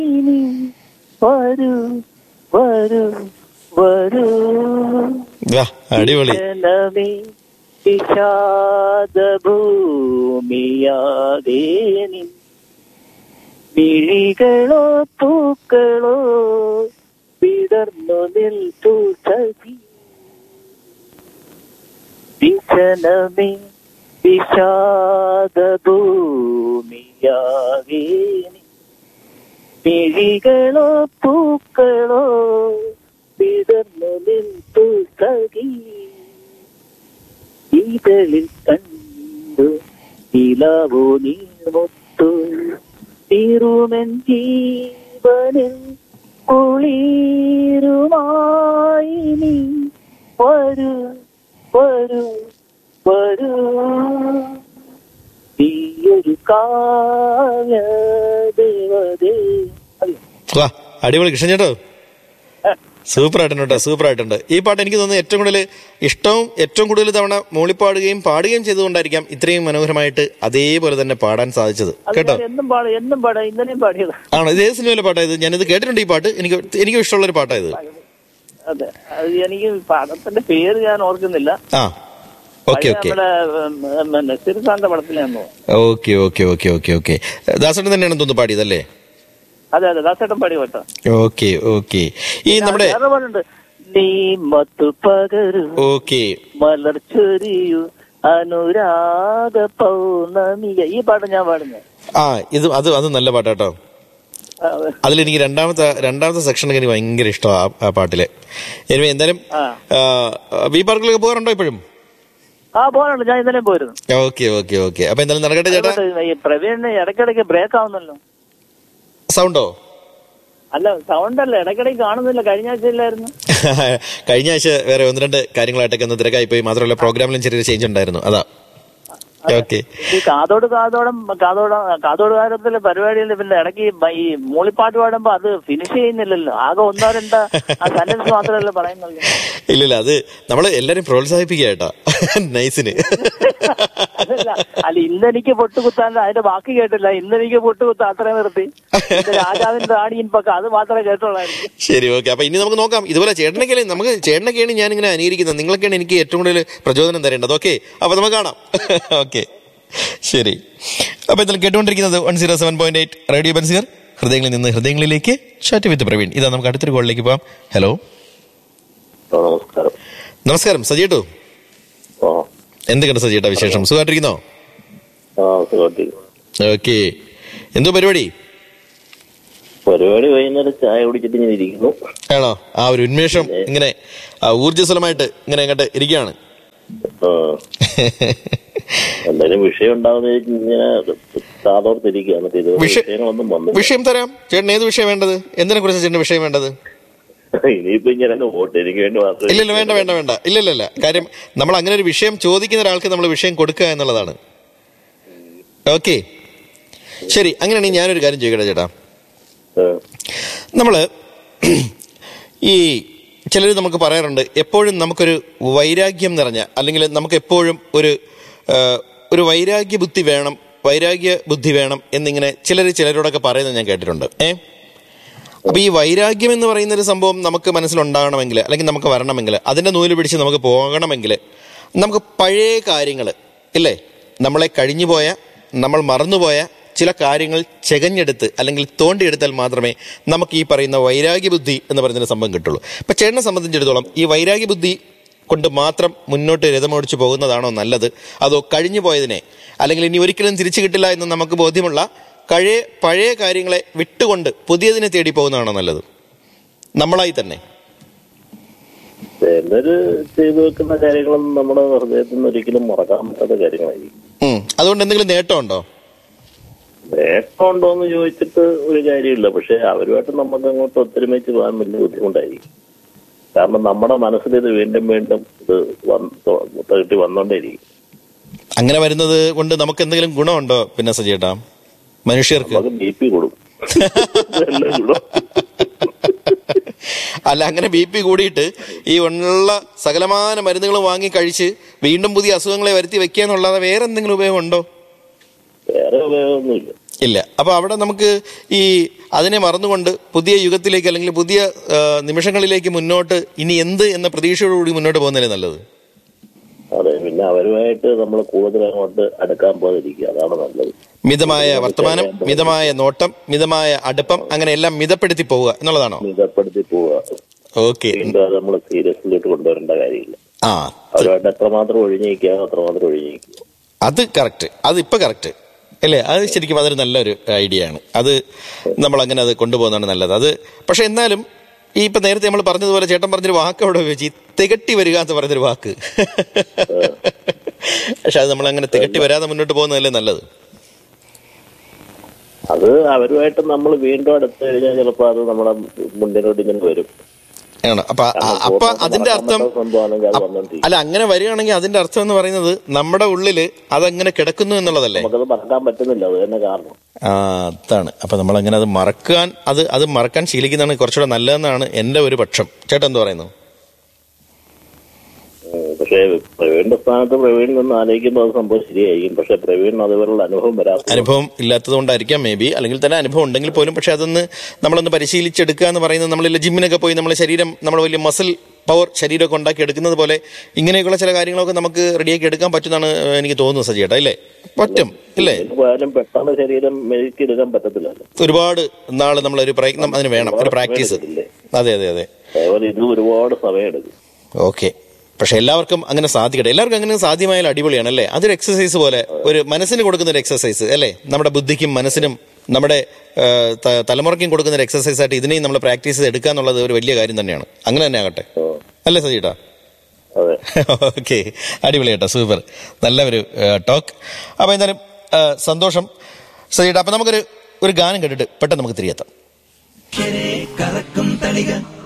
ഇനി വരൂ വരൂ വരൂ വാ, അടിപൊളി ജനമേ വിഷാദഭൂമിയാകേ നിൻ മിഴികളോ പൂക്കളോ വിടർന്നു നിൽപ്പു സഖി വിഷനമേ വിഷാദഭൂമിയാകേ നിൻ മിഴികളോ പൂക്കളോ വിടർന്നു നിൽപ്പു സഖി ഇതളിൽ കണ്ടു നിലാവോ നീർമൊത്തു തീരുമൻ ജീവനിൽ കുളിരുമായി നീ വരൂ വരൂ വരൂ നീയൊരു കാവ്യ ദേവതേ അതെ വാ അടിപൊളി കൃഷ്ണൻ ചേട്ടോ സൂപ്പർ ആയിട്ടുണ്ട് കേട്ടോ സൂപ്പർ ആയിട്ടുണ്ട് ഈ പാട്ട് എനിക്ക് തോന്നുന്നു ഏറ്റവും കൂടുതൽ ഇഷ്ടവും ഏറ്റവും കൂടുതൽ തവണ മൂളിപ്പാടുകയും പാടുകയും ചെയ്തുകൊണ്ടായിരിക്കാം ഇത്രയും മനോഹരമായിട്ട് അതേപോലെ തന്നെ പാടാൻ സാധിച്ചത് അത് കേട്ടോ ഞാൻ എന്നും പാടും എന്നും പാടാം ഇന്നലെയും പാടിയത് ആണോ ഇത് ഏത് സിനിമയിലെ പാട്ടായത് ഞാനിത് കേട്ടിട്ടുണ്ട് ഈ പാട്ട് എനിക്ക് എനിക്ക് ഇഷ്ടമുള്ള ഒരു പാട്ടായത് അതെ അത് എനിക്ക് പടത്തിന്റെ പേര് ഞാൻ ഓർക്കുന്നില്ല ആ ഓക്കെ അത് ഓക്കെ നമ്മുടെ ഉം, ഉം, പിന്നെ സിരിസാന്റെ പടത്തിലാന്ന് തോന്നുന്നു okay okay okay okay okay ദാസേട്ടൻ തന്നെയാണ് തോന്നുന്നു പാടിയതല്ലേ അതെ അതെ ദാസേട്ടൻ പാടി കേട്ടോ ഓക്കെ ഓക്കെ ഈ നമ്മുടെ വേറെ പാടുണ്ട് നീ മത്തു പകരു ഓക്കെ മലർ ചൊരിയു അനുരാഗ പൗർണമിക ഈ പാട്ട് ഞാൻ പാടുന്നത് ആ ഇത് അത് അത് നല്ല പാട്ടാട്ടോ അതിലെനിക്ക് രണ്ടാമത്തെ രണ്ടാമത്തെ സെക്ഷൻ എനിക്ക് ഭയങ്കര ഇഷ്ടമാണ് ആ- ആ പാട്ടിലെ എനിവേ എന്തായാലും ആ. ബി പാർക്കിലൊക്കെ പോകാറുണ്ടോ ഇപ്പോഴും ആ പോകാനുണ്ട് ഞാൻ ഇന്നലെ പോയിരുന്നു ഓക്കെ ഓക്കെ ഓക്കെ അപ്പൊ എന്തായാലും നടക്കട്ടെ ചേട്ടാ അതുകൊണ്ട് ഈ പ്രവീണിന് ഇടയ്ക്കിടയ്ക്ക് ബ്രേക്ക് ആവുന്നല്ലോ സൗണ്ടോ അല്ല സൗണ്ട് അല്ല ഇടയ്ക്കിടയ്ക്ക് കാണുന്നില്ല കഴിഞ്ഞ ആഴ്ച ഇല്ലായിരുന്നു കഴിഞ്ഞ ആഴ്ച വേറെ ഒന്ന് രണ്ട് കാര്യങ്ങളായിട്ടൊക്കെ ഒന്ന് തിരക്കായി പോയി മാത്രമല്ല പ്രോഗ്രാമിലും ചെറിയൊരു ചേഞ്ച് ഉണ്ടായിരുന്നു അതാ ഓക്കെ ഈ കാതോട് കാതോടം കാതോട കാതോട് കാലത്തിലെ പരിപാടിയിൽ പിന്നെ ഇടയ്ക്ക് ഈ മ- ഈ മൂളിപ്പാട്ട് പാടുമ്പോ അത് ഫിനിഷ് ചെയ്യുന്നില്ലല്ലോ ആകെ ഒന്നോ രണ്ടോ ആ സെന്റൻസ് മാത്രമല്ലേ പറയുന്നുള്ളൂ ഇല്ലില്ല അത് നമ്മൾ എല്ലാരും പ്രോത്സാഹിപ്പിക്കുക കേട്ടാ നൈസിന് അതല്ല അല്ല ഇന്നെനിക്ക് പൊട്ടുകുത്താൻ അതിന്റെ ബാക്കി കേട്ടില്ല ഇന്നെനിക്ക് പൊട്ടുകുത്താൻ അത്രയും നിർത്തി പിന്നെ രാജാവിന്റെ റാണിയും പക്ക അത് മാത്രമേ കേട്ടുള്ളായിരുന്നു ശരി ഓക്കെ അപ്പൊ ഇനി നമുക്ക് നോക്കാം ഇതുപോലെ ചേട്ടനൊക്കെയാണ് നമുക്ക് ചേട്ടനൊക്കെയാണ് ഞാൻ ഇങ്ങനെ അനുകരിക്കുന്നത് നിങ്ങളൊക്കെയാണ് എനിക്ക് ഏറ്റവും കൂടുതൽ പ്രചോദനം തരേണ്ടത് ഓക്കെ അപ്പൊ നമുക്ക് കാണാം ഓക്കെ ശരി അപ്പൊ എന്തായാലും കേട്ടുകൊണ്ടിരിക്കുന്നത് one zero seven point eight radio ബൻസിയർ ഹൃദയങ്ങളിൽ നിന്ന് ഹൃദയങ്ങളിലേക്ക് ചാറ്റ് വിത്ത് പ്രവീൺ ഇതാ നമുക്ക് അടുത്തൊരു കോളിലേക്ക് പോവാം ഹലോ നമസ്കാരം നമസ്കാരം സജിയേട്ടു ആ എന്തൊക്കെയുണ്ട് സജിയേട്ടാ വിശേഷം സുഖമായിട്ടിരിക്കുന്നോ ആ സുഖമായിട്ടിരിക്കുന്നു ഓക്കെ എന്തോ പരിപാടി പരിപാടി വൈകുന്നേരം ചായ കുടിച്ചിട്ട് ഇങ്ങനെ ഇരിക്കുന്നു ആണോ ആ ഒരു ഉന്മേഷം ഇങ്ങനെ ആ, ഊർജ്ജസ്വലമായിട്ട് ഇങ്ങനെ അങ്ങോട്ട് ഇരിക്കുകയാണ് ആ എന്തായാലും വിഷയം ഉണ്ടാവുന്ന ഇങ്ങനെ കാതോർത്തിരിക്കുക എന്നിട്ട് ഇത് വിഷയ- വിഷയങ്ങളൊന്നും വന്നു വിഷയം തരാം ചേട്ടൻ ഏത് വിഷയം വേണ്ടത് എന്തിനെ കുറിച്ച് ചേട്ടന് വിഷയം വേണ്ടത് ഇനിയിപ്പോ ഇങ്ങനെ വോട്ട് എനിക്ക് വേണ്ടി മാത്രമേ ഇല്ലല്ല വേണ്ട വേണ്ട വേണ്ട ഇല്ലല്ല കാര്യം നമ്മൾ അങ്ങനെ ഒരു വിഷയം ചോദിക്കുന്ന ഒരാൾക്ക് നമ്മൾ വിഷയം കൊടുക്കുക എന്നുള്ളതാണ് ഓക്കെ ശരി അങ്ങനെയാണെങ്കിൽ ഞാനൊരു കാര്യം ചോദിക്കട്ടെ ചേട്ടാ ആ, നമ്മള് ഈ ചിലർ നമുക്ക് പറയാറുണ്ട് എപ്പോഴും നമുക്കൊരു വൈരാഗ്യം നിറഞ്ഞ അല്ലെങ്കിൽ നമുക്ക് എപ്പോഴും ഒരു ആ, ഒരു വൈരാഗ്യ ബുദ്ധി വേണം വൈരാഗ്യ ബുദ്ധി വേണം എന്നിങ്ങനെ ചിലർ ചിലരോടൊക്കെ പറയുന്നത് ഞാൻ കേട്ടിട്ടുണ്ട് ഏ അപ്പൊ ഈ വൈരാഗ്യം എന്ന് പറയുന്ന ഒരു സംഭവം നമുക്ക് മനസ്സിലുണ്ടാകണമെങ്കിൽ അല്ലെങ്കിൽ നമുക്ക് വരണമെങ്കിൽ അതിന്റെ നൂല് പിടിച്ച് നമുക്ക് പോകണമെങ്കിൽ നമുക്ക് പഴയ കാര്യങ്ങൾ ഇല്ലേ നമ്മളെ കഴിഞ്ഞുപോയ നമ്മൾ മറന്നുപോയ ചില കാര്യങ്ങൾ ചെകഞ്ഞെടുത്ത് അല്ലെങ്കിൽ തോണ്ടിയെടുത്താൽ മാത്രമേ നമുക്ക് ഈ പറയുന്ന വൈരാഗ്യ ബുദ്ധി എന്ന് പറയുന്ന ഒരു സംഭവം കിട്ടുള്ളൂ അപ്പൊ ചേട്ടനെ സംബന്ധിച്ചിടത്തോളം ഈ വൈരാഗ്യ ബുദ്ധി കൊണ്ട് മാത്രം മുന്നോട്ട് രഥമോടിച്ച് പോകുന്നതാണോ നല്ലത് അതോ കഴിഞ്ഞു പോയതിനെ അല്ലെങ്കിൽ ഇനി ഒരിക്കലും തിരിച്ചു കിട്ടില്ല എന്ന് നമുക്ക് ബോധ്യമുള്ള കഴിയ പഴയ കാര്യങ്ങളെ വിട്ടുകൊണ്ട് പുതിയതിനെ തേടി പോകുന്നതാണോ നല്ലത് നമ്മളായി തന്നെ ചിലര് ചെയ്തു വെക്കുന്ന കാര്യങ്ങളൊന്നും നമ്മുടെ ഹൃദയത്തിൽ നിന്ന് ഒരിക്കലും മറക്കാൻ പറ്റാത്ത കാര്യങ്ങളായിരിക്കും ഉം. അതുകൊണ്ട് എന്തെങ്കിലും നേട്ടമുണ്ടോ നേട്ടമുണ്ടോ എന്ന് ചോദിച്ചിട്ട് ഒരു കാര്യമില്ല പക്ഷെ അവരുമായിട്ട് നമുക്ക് അങ്ങോട്ട് ഒത്തൊരുമിച്ച് പോകാൻ വലിയ ബുദ്ധിമുട്ടായിരിക്കും കാരണം നമ്മുടെ മനസ്സിൽ ഇത് വീണ്ടും വീണ്ടും ഇത് തട്ടി വന്നോണ്ടേയിരിക്കും അങ്ങനെ വരുന്നത് കൊണ്ട് നമുക്ക് എന്തെങ്കിലും ഗുണമുണ്ടോ പിന്നെ സജേട്ടാ മനുഷ്യർക്ക് നമുക്ക് ബി പി കൂടും ഇതെല്ലാം ഗുണം. അല്ല അങ്ങനെ ബി പി കൂടിയിട്ട് ഈ ഉള്ള സകലമാന മരുന്നുകൾ വാങ്ങി കഴിച്ച് വീണ്ടും പുതിയ അസുഖങ്ങളെ വരുത്തി വെക്കുക എന്നുള്ളതെ വേറെ എന്തെങ്കിലും ഉപയോഗം ഉണ്ടോ വേറെ ഉപയോഗമൊന്നുമില്ല ഇല്ല അപ്പൊ അവിടെ നമുക്ക് ഈ അതിനെ മറന്നുകൊണ്ട് പുതിയ യുഗത്തിലേക്ക് അല്ലെങ്കിൽ പുതിയ ആ, നിമിഷങ്ങളിലേക്ക് മുന്നോട്ട് ഇനി എന്ത് എന്ന പ്രതീക്ഷയോടുകൂടി മുന്നോട്ട് പോകുന്നതല്ലേ നല്ലത് അതെ പിന്നെ അവരുമായിട്ട് നമ്മൾ കൂടുതൽ അങ്ങോട്ട് അടുക്കാൻ പോകാതിരിക്കുക അതാണ് നല്ലത് മിതമായ വർത്തമാനം മിതമായ നോട്ടം മിതമായ അടുപ്പം അങ്ങനെ എല്ലാം മിതപ്പെടുത്തി പോവുക എന്നുള്ളതാണോ മിതപ്പെടുത്തി പോവുക ഓക്കെ വീണ്ടും അത് നമ്മൾ സീരിയസിലോട്ട് കൊണ്ടുവരേണ്ട കാര്യമില്ല ആ അവരുമായിട്ട് എത്രമാത്രം ഒഴിഞ്ഞിരിക്കുക അത്രമാത്രം ഒഴിഞ്ഞിരിക്കുക അത് കറക്റ്റ് അത് ഇപ്പൊ കറക്റ്റ് അല്ലേ അത് ശരിക്കും അതൊരു നല്ലൊരു ഐഡിയ ആണ് അത് നമ്മൾ അങ്ങനെ അത് കൊണ്ടുപോകുന്നതാണ് നല്ലത് അത് പക്ഷെ എന്നാലും ഈ ഇപ്പൊ നേരത്തെ നമ്മൾ പറഞ്ഞതുപോലെ ചേട്ടൻ പറഞ്ഞൊരു വാക്ക് അവിടെ ഉപയോഗിച്ച് ഈ തികട്ടി വരിക എന്ന് പറഞ്ഞൊരു വാക്ക് പക്ഷെ അത് നമ്മൾ അങ്ങനെ തികട്ടി വരാതെ മുന്നോട്ട് പോകുന്നതല്ലേ നല്ലത് അത് അവരുമായിട്ട് നമ്മൾ വീണ്ടും അടുത്ത് കഴിഞ്ഞാൽ ചിലപ്പോൾ അത് നമ്മുടെ മുന്നിലോട്ട് ഇങ്ങനെ വരും ആണ് അപ്പൊ അ- അപ്പൊ അതിന്റെ അർത്ഥം സംഭവമാണെങ്കിൽ അത് വന്നോണ്ടിരിക്കും അല്ല അങ്ങനെ വരികയാണെങ്കിൽ അതിന്റെ അർത്ഥം എന്ന് പറയുന്നത് നമ്മുടെ ഉള്ളില് അതങ്ങനെ കിടക്കുന്നു എന്നുള്ളതല്ലേ നമുക്കത് മറക്കാൻ പറ്റുന്നില്ല അത് തന്നെ കാരണം ആ അതാണ് അപ്പൊ നമ്മൾ അങ്ങനെ അത് മറക്കാൻ അത് അത് മറക്കാൻ ശീലിക്കുന്നതാണ് കുറച്ചുകൂടെ നല്ലതെന്നാണ് എന്റെ ഒരു പക്ഷം ചേട്ടൻ എന്ത് പറയുന്നു ഉം, പക്ഷേ പ്രവീണിന്റെ സ്ഥാനത്ത് പ്രവീൺ നിന്ന് ആലോചിക്കുമ്പോൾ അത് സംഭവം ശരിയായിരിക്കും പക്ഷെ പ്രവീണിന് അതുപോലുള്ള അനുഭവം വരാത്ത അനുഭവം ഇല്ലാത്തത് കൊണ്ടായിരിക്കാം മേ ബി അല്ലെങ്കിൽ തന്നെ അനുഭവം ഉണ്ടെങ്കിൽ പോലും പക്ഷെ അതൊന്ന് നമ്മളൊന്ന് പരിശീലിച്ചെടുക്കുക എന്ന് പറയുന്നത് നമ്മൾ ജിമ്മിനൊക്കെ പോയി നമ്മളെ ശരീരം നമ്മൾ വലിയ മസിൽ പവർ ശരീരമൊക്കെ ഉണ്ടാക്കി എടുക്കുന്നത് പോലെ ഇങ്ങനെയൊക്കെയുള്ള ചില കാര്യങ്ങളൊക്കെ നമുക്ക് റെഡിയാക്കി എടുക്കാൻ പറ്റുന്നതാണ് എനിക്ക് തോന്നുന്നത് സജിയേട്ടാ ഇല്ലേ പറ്റും ഇല്ലേ എന്ത് പോയാലും പെട്ടെന്ന് ശരീരം മെഴുക്കിയെടുക്കാൻ പറ്റത്തില്ലല്ലോ ഒരുപാട് നാള് നമ്മളൊരു പ്രയത്നം അതിന് വേണം ഒരു പ്രാക്ടീസ് അതെ അതെ അതെ അതേപോലെ ഇത് ഒരുപാട് സമയമെടുക്കും ഓക്കെ പക്ഷെ എല്ലാവർക്കും അങ്ങനെ സാധിക്കട്ടെ എല്ലാവർക്കും അങ്ങനെ സാധ്യമായാൽ അടിപൊളിയാണ് അല്ലേ അതൊരു എക്സസൈസ് പോലെ ഒരു മനസ്സിന് കൊടുക്കുന്ന ഒരു എക്സസൈസ് അല്ലേ നമ്മുടെ ബുദ്ധിക്കും മനസ്സിനും നമ്മുടെ ആ, ത- തലമുറയ്ക്കും കൊടുക്കുന്ന ഒരു എക്സസൈസ് ആയിട്ട് ഇതിനെയും നമ്മൾ പ്രാക്ടീസ് ചെയ്ത് എടുക്കുക എന്നുള്ളത് ഒരു വലിയ കാര്യം തന്നെയാണ് അങ്ങനെ തന്നെ ആകട്ടെ അല്ലേ സജീട്ടാ അതെ ഓക്കെ അടിപൊളി കേട്ടോ സൂപ്പർ നല്ല ഒരു ടോക്ക് അപ്പൊ എന്തായാലും ആ, സന്തോഷം സജീട്ടാ അപ്പൊ നമുക്കൊരു ഒരു ഗാനം കേട്ടിട്ട് പെട്ടെന്ന് നമുക്ക് തിരികെത്താം കരേ കറക്കും തളിക